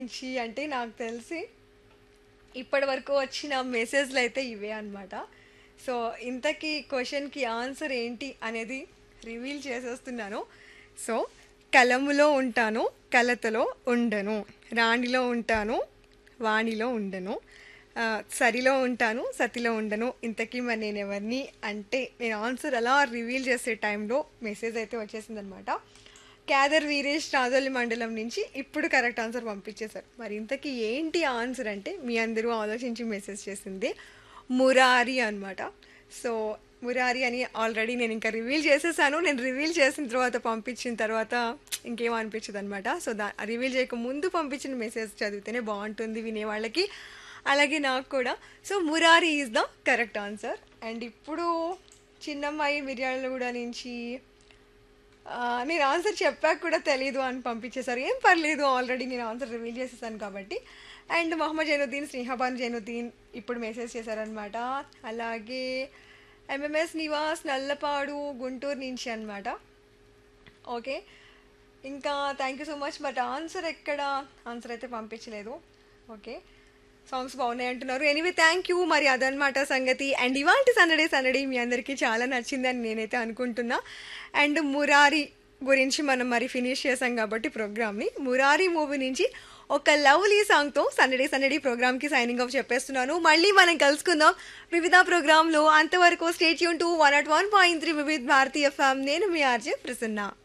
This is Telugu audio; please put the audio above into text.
నుంచి అంటే నాకు తెలిసి ఇప్పటి వరకు వచ్చిన మెసేజ్లు అయితే ఇవే అనమాట సో ఇంతకీ క్వశ్చన్కి ఆన్సర్ ఏంటి అనేది రివీల్ చేసేస్తున్నాను సో కలములో ఉంటాను కలతలో ఉండను రాణిలో ఉంటాను వాణిలో ఉండను ఆ, సరిలో ఉంటాను సతిలో ఉండను ఇంతకీ మరి నేను ఎవరిని అంటే నేను ఆన్సర్ అలా రివీల్ చేసే టైంలో మెసేజ్ అయితే వచ్చేసిందనమాట క్యాదర్ వీరేష్ రాజోలి మండలం నుంచి ఇప్పుడు కరెక్ట్ ఆన్సర్ పంపించేశారు మరి ఇంతకీ ఏంటి ఆన్సర్ అంటే మీ అందరూ ఆలోచించి మెసేజ్ చేసింది మురారి అన్నమాట సో మురారి అని ఆల్రెడీ నేను ఇంకా రివీల్ చేసేసాను నేను రివీల్ చేసిన తర్వాత పంపించిన తర్వాత ఇంకేం అనిపించదు అనమాట సో దా రివీల్ చేయక ముందు పంపించిన మెసేజ్ చదివితేనే బాగుంటుంది వినేవాళ్ళకి అలాగే నాకు కూడా so Murari is the correct answer and ఇప్పుడు చిన్నమ్మాయి మిర్యాలగూడ నుంచి ఆ, నేను ఆన్సర్ చెప్పాక కూడా తెలీదు అని పంపించేశారు ఏం పర్లేదు ఆల్రెడీ నేను ఆన్సర్ రివీల్ చేసేసాను కాబట్టి అండ్ మొహమ్మద్ జైనుద్దీన్ స్నేహబాన్ జైనుద్దీన్ ఇప్పుడు మెసేజ్ చేశారనమాట అలాగే ఎంఎంఎస్ నివాస్ నల్లపాడు గుంటూరు నుంచి అనమాట ఓకే ఇంకా thank you so much but answer ఎక్కడ ఆన్సర్ అయితే పంపించలేదు ఓకే సాంగ్స్ బాగున్నాయి అంటున్నారు ఎనీవే థ్యాంక్ యూ మరి అదనమాట సంగతి అండ్ ఇవాంటి సందడే సందడి మీ అందరికీ చాలా నచ్చిందని నేనైతే అనుకుంటున్నా అండ్ మురారి గురించి మనం మరి ఫినిష్ చేసాం కాబట్టి ప్రోగ్రామ్ని మురారి మూవీ నుంచి ఒక లవ్లీ సాంగ్తో సందడే సందడి ప్రోగ్రామ్కి సైనింగ్ ఆఫ్ చెప్పేస్తున్నాను మళ్ళీ మనం కలుసుకుందాం వివిధ ప్రోగ్రాంలో అంతవరకు స్టేట్ యూన్ to one at one point three వివిధ భారతీయ ఫ్యామ్ నేను మీ ఆర్జే ప్రసన్న